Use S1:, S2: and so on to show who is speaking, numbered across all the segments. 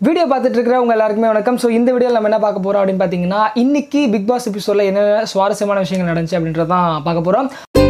S1: video பார்த்துட்டு இருக்கிறவங்க எல்லாருக்குமே வணக்கம் ஸோ இந்த வீடியோவில் நம்ம என்ன பார்க்க போகிறோம் அப்படின்னு பார்த்தீங்கன்னா இன்னைக்கு பிக் பாஸ் எபிசோடில் என்ன சுவாரஸ்யமான விஷயங்கள் நடந்துச்சு அப்படின்றதான் பார்க்க போகிறோம்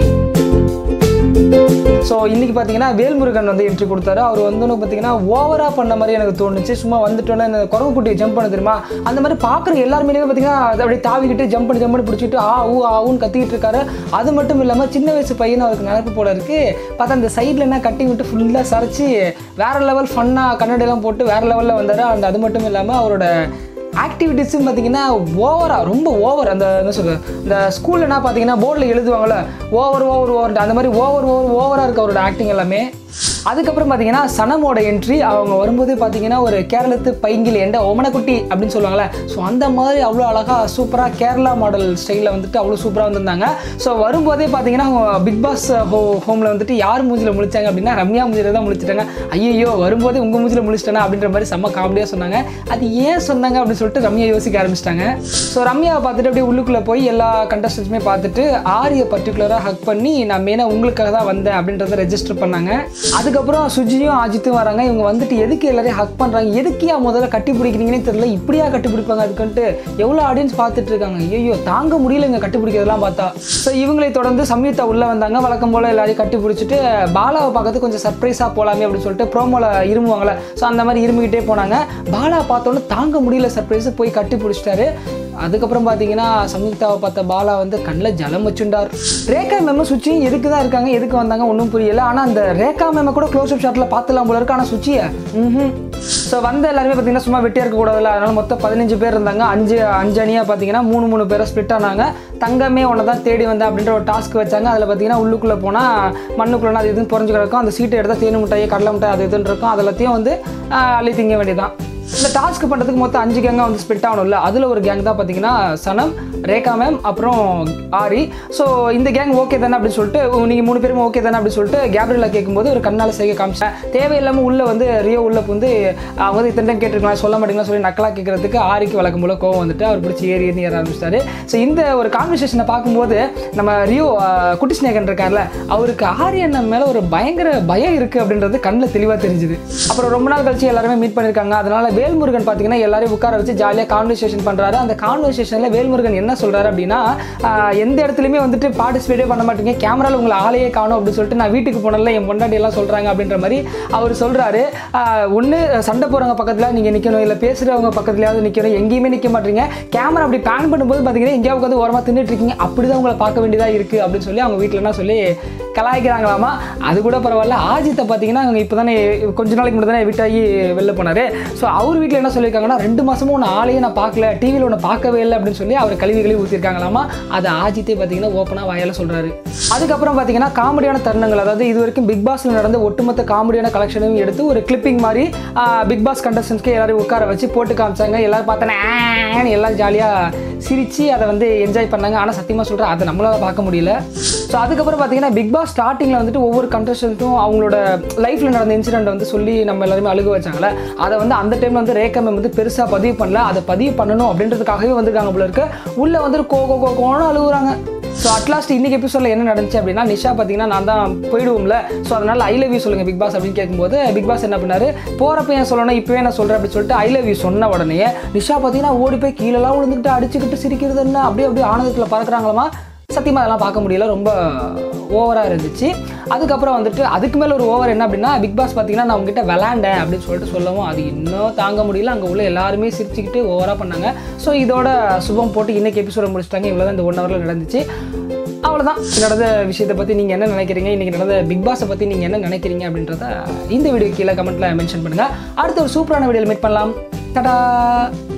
S1: ஸோ இன்னைக்கு பார்த்தீங்கன்னா வேல்முருகன் வந்து என்ட்ரி கொடுத்தாரு அவர் வந்து பார்த்தீங்கன்னா ஓவராக பண்ண மாதிரி எனக்கு தோணுச்சு சும்மா வந்துட்டோன்னே இந்த குரங்கு குட்டியை ஜம்ப் பண்ண தெரியுமா அந்த மாதிரி பார்க்குற எல்லாருமே பார்த்தீங்கன்னா அதை அப்படியே தாவிக்கிட்டு ஜம்ப் பண்ணி ஜம்ப் பண்ணி பிடிச்சிட்டு ஆ ஊ ஆவுன்னு கத்திக்கிட்டு இருக்காரு அது மட்டும் இல்லாமல் சின்ன வயசு பையன் அவருக்கு நினப்பு போல இருக்கு பார்த்தா அந்த சைடில் என்ன கட்டி விட்டு ஃபுல்லாக சரிச்சு வேற லெவல் ஃபன்னாக கண்ணாடியெல்லாம் போட்டு வேற லெவலில் வந்தார் அந்த அது மட்டும் இல்லாமல் அவரோட ஆக்டிவிட்டீஸும் பார்த்தீங்கன்னா ஓவராக ரொம்ப ஓவர் அந்த என்ன சொல்றது இந்த ஸ்கூலில் என்ன பார்த்தீங்கன்னா போர்டில் எழுதுவாங்கள்ல ஓவர் ஓவர் ஓவர் அந்த மாதிரி ஓவர் ஓவர் ஓவராக இருக்கு அவரோட ஆக்டிங் எல்லாமே அதுக்கப்புறம் பார்த்தீங்கன்னா சனமோட என்ட்ரி அவங்க வரும்போது பார்த்தீங்கன்னா ஒரு கேரளத்து பைங்கில் எண்ட ஒமனக்குட்டி அப்படின்னு சொல்லுவாங்கள்ல ஸோ அந்த மாதிரி அவ்வளோ அழகாக சூப்பராக கேரளா மாடல் ஸ்டைலில் வந்துட்டு அவ்வளோ சூப்பராக வந்திருந்தாங்க ஸோ வரும்போதே பார்த்தீங்கன்னா அவங்க பிக் பாஸ் ஹோ ஹோமில் வந்துட்டு யார் மூஞ்சில் முழிச்சாங்க அப்படின்னா ரம்யா மூஞ்சில தான் முழிச்சிட்டாங்க ஐயோ வரும்போதே உங்கள் மூஞ்சில் முழிச்சிட்டேனா அப்படின்ற மாதிரி செம்ம காமெடியாக சொன்னாங்க அது ஏன் சொன்னாங்க அப்படின்னு சொல்லிட்டு ரம்யா யோசிக்க ஆரம்பிச்சிட்டாங்க ஸோ ரம்யாவை பார்த்துட்டு அப்படியே உள்ளுக்குள்ளே போய் எல்லா கண்டஸ்டன்ஸுமே பார்த்துட்டு ஆரியை பர்டிகுலராக ஹக் பண்ணி நான் மெயினாக உங்களுக்காக தான் வந்தேன் அப்படின்றத ரெஜிஸ்டர் பண்ணாங்க அதுக்கப்புறம் சுஜியும் அஜித்தும் வராங்க இவங்க வந்துட்டு எதுக்கு எல்லாரையும் ஹக் பண்ணுறாங்க எதுக்கு ஏன் முதல்ல கட்டி பிடிக்கிறீங்கன்னே தெரியல இப்படியா கட்டி பிடிப்பாங்க அதுக்குன்ட்டு எவ்வளோ ஆடியன்ஸ் பார்த்துட்டு இருக்காங்க ஐயோ தாங்க முடியல இங்கே கட்டி பிடிக்கிறதெல்லாம் பார்த்தா ஸோ இவங்களை தொடர்ந்து சம்யுக்தா உள்ளே வந்தாங்க வழக்கம் போல் எல்லாரையும் கட்டி பிடிச்சிட்டு பாலாவை பார்க்கறது கொஞ்சம் சர்ப்ரைஸாக போகலாமே அப்படின்னு சொல்லிட்டு ப்ரோமோவில் இருமுவாங்கள்ல ஸோ அந்த மாதிரி இருமிக்கிட்டே போனாங்க பாலா பார்த்தோன்னே தாங்க முடியல சர்ப்ரைஸ் போய் கட்டி பிடிச்சிட்டாரு அதுக்கப்புறம் பார்த்தீங்கன்னா சம்யுக்தாவை பார்த்த பாலா வந்து கண்ணில் ஜலம் வச்சுண்டார் ரேகா மேமும் சுச்சியும் எதுக்கு தான் இருக்காங்க எதுக்கு வந்தாங்க ஒன்றும் புரியல ஆனால் அந்த ரேகா மேமை கூட க்ளோஸ் அப் ஷாட்டில் பார்த்துலாம் போல இருக்கு ஆனால் சுச்சியை ம் ஸோ வந்த எல்லாருமே பார்த்தீங்கன்னா சும்மா வெட்டியாக இருக்கக்கூடாதுல்ல அதனால மொத்தம் பதினஞ்சு பேர் இருந்தாங்க அஞ்சு அஞ்சு அணியாக பார்த்தீங்கன்னா மூணு மூணு பேரை ஸ்பிட் ஆனாங்க தங்கமே ஒன்று தான் தேடி வந்தேன் அப்படின்ற ஒரு டாஸ்க் வச்சாங்க அதில் பார்த்தீங்கன்னா உள்ளுக்குள்ளே போனால் மண்ணுக்குள்ளே அது இதுன்னு புரிஞ்சு கிடக்கும் அந்த சீட்டை எடுத்தால் தேனு மிட்டாய் கடலை மிட்டாய் அது இதுன்னு இருக்கும் அது எல்லாத்தையும் வந்து ஆஹ், அள்ளி திங்க வேண்டியதான் இந்த டாஸ்க் பண்ணுறதுக்கு மொத்தம் அஞ்சு கேங்காக வந்து ஸ்பிட் ஆகணும்ல அதில் ஒரு கேங் தான் பார்த்தீங்கன்னா சனம் ரேகா மேம் அப்புறம் ஆரி ஸோ இந்த கேங் ஓகே தானே அப்படின்னு சொல்லிட்டு நீங்கள் மூணு பேரும் ஓகே தானே அப்படின்னு சொல்லிட்டு கேப்ரியலா கேட்கும்போது ஒரு கண்ணால் செய்ய காமிச்சேன் தேவையில்லாமல் உள்ளே வந்து ரியோ உள்ளே வந்து அவங்க வந்து இத்தனை டைம் கேட்டிருக்கலாம் சொல்ல மாட்டீங்களா சொல்லி நக்கலாக கேட்கறதுக்கு ஆரிக்கு வழக்கம் போல கோவம் வந்துட்டு அவர் பிடிச்சி ஏறி ஏறி ஏற ஆரம்பிச்சிட்டாரு ஸோ இந்த ஒரு கான்வர்சேஷனை பார்க்கும்போது நம்ம ரியோ ஆஹ், குட்டி ஸ்நேகன் இருக்கார்ல அவருக்கு ஆரியன் மேலே ஒரு பயங்கர பயம் இருக்குது அப்படின்றது கண்ணில் தெளிவாக தெரிஞ்சுது அப்புறம் ரொம்ப நாள் கழிச்சு எல்லாருமே மீட் பண்ணியிருக்காங்க அதனால வேல்முருகன் பார்த்தீங்கன்னா எல்லாரையும் உட்கார வச்சு ஜாலியாக கான்வர்சேஷன் பண்ணுறாரு அந்த கான்வர்சேஷனில் வேல்முருகன் என்ன சொல்கிறாரு அப்படின்னா ஆஹ், எந்த இடத்துலையுமே வந்துட்டு பார்ட்டிசிபேட்டே பண்ண மாட்டீங்க கேமராவில் உங்களை ஆளையே காணும் அப்படின்னு சொல்லிட்டு நான் வீட்டுக்கு போனல என் பொண்டாட்டி எல்லாம் சொல்கிறாங்க அப்படின்ற மாதிரி அவர் சொல்கிறாரு ஒன்று சண்டை போகிறவங்க பக்கத்தில் நீங்கள் நிற்கணும் இல்லை பேசுகிறவங்க பக்கத்துலையாவது நிற்கணும் எங்கேயுமே நிற்க மாட்டீங்க கேமரா அப்படி பேன் பண்ணும்போது பார்த்தீங்கன்னா எங்கேயாவது உட்காந்து ஓரமாக தின்னுட்டு இருக்கீங்க அப்படி தான் உங்களை பார்க்க வேண்டியதாக இருக்குது அப்படின்னு சொல்லி அவங்க வீட்டில் என்ன சொல்லி கலாய்க்கிறாங்களாமா அது கூட பரவாயில்ல ஆஜித்தை பார்த்தீங்கன்னா அவங்க இப்போ தானே கொஞ்ச நாளைக்கு முன்னாடி தானே விட்டாகி வெளில போனார் ஸோ அவர் வீட்டில் என்ன சொல்லியிருக்காங்கன்னா ரெண்டு மாதமும் உன்னை ஆளையே நான் பார்க்கல டிவியில் ஒன்று பார்க்கவே இல்லை அப்படின்னு சொல்லி அவர் கழுவி கழுவி ஊற்றிருக்காங்களாமா அதை ஆஜித்தே பார்த்தீங்கன்னா ஓப்பனாக வாயால் சொல்கிறாரு அதுக்கப்புறம் பார்த்தீங்கன்னா காமெடியான தருணங்கள் அதாவது இது வரைக்கும் பிக் பாஸில் நடந்த ஒட்டுமொத்த காமெடியான கலெக்ஷனையும் எடுத்து ஒரு கிளிப்பிங் மாதிரி பிக் பாஸ் கண்டஸ்டன்ஸ்க்கு எல்லாரையும் உட்கார வச்சு போட்டு காமிச்சாங்க எல்லாரும் பார்த்தோன்னே ஆன்னு எல்லாம் ஜாலியாக சிரித்து அதை வந்து என்ஜாய் பண்ணாங்க ஆனால் சத்தியமாக சொல்கிறேன் அதை நம்மளால பார்க்க முடியல ஸோ அதுக்கப்புறம் பார்த்தீங்கன்னா பிக் பாஸ் ஸ்டார்டிங்கில் வந்துட்டு ஒவ்வொரு கண்டஸ்டன்ட்டும் அவங்களோட லைஃப்பில் நடந்த இன்சிடென்ட் வந்து சொல்லி நம்ம எல்லாருமே அழுக வச்சாங்கல்ல அதை வந்து அந்த டைமில் வந்து ரேக்கா மேம் வந்து பெருசாக பதிவு பண்ணல அதை பதிவு பண்ணணும் அப்படின்றதுக்காகவே வந்திருக்காங்க போல இருக்கு உள்ளே வந்துட்டு கோ கோ கோ கோன்னு அழுகுறாங்க ஸோ அட்லாஸ்ட் இன்னைக்கு எபிசோடில் என்ன நடந்துச்சு அப்படின்னா நிஷா பார்த்தீங்கன்னா நான் தான் போயிடுவோம்ல ஸோ அதனால் ஐ லவ் யூ சொல்லுங்கள் பிக் பாஸ் அப்படின்னு கேட்கும்போது பிக் பாஸ் என்ன பண்ணாரு போகிறப்ப ஏன் சொல்லணும் இப்போவே நான் சொல்கிறேன் அப்படின்னு சொல்லிட்டு ஐ லவ் யூ சொன்ன உடனே நிஷா பார்த்தீங்கன்னா ஓடி போய் கீழெல்லாம் விழுந்துக்கிட்டு அடிச்சுக்கிட்டு சிரிக்கிறது என்ன அப்படியே அப்படியே ஆனந்தத்தில் பறக்குறாங்களாமா சத்தியமாக அதெல்லாம் பார்க்க முடியல ரொம்ப ஓவராக இருந்துச்சு அதுக்கப்புறம் வந்துட்டு அதுக்கு மேலே ஒரு ஓவர் என்ன அப்படின்னா பிக் பாஸ் பார்த்தீங்கன்னா நான் உங்ககிட்ட விளாண்டேன் அப்படின்னு சொல்லிட்டு சொல்லவும் அது இன்னும் தாங்க முடியல அங்கே உள்ள எல்லாருமே சிரிச்சுக்கிட்டு ஓவராக பண்ணாங்க ஸோ இதோட சுபம் போட்டு இன்னைக்கு எபிசோட முடிச்சிட்டாங்க இவ்வளோ தான் இந்த ஒன் ஹவரில் நடந்துச்சு அவ்வளோதான் நடந்த விஷயத்தை பற்றி நீங்கள் என்ன நினைக்கிறீங்க இன்றைக்கி நடந்த பிக் பாஸை பற்றி நீங்கள் என்ன நினைக்கிறீங்க அப்படின்றத இந்த வீடியோ கீழே கமெண்ட்டில் மென்ஷன் பண்ணுங்கள் அடுத்த ஒரு சூப்பரான வீடியோவில் மீட் பண்ணலாம் டடா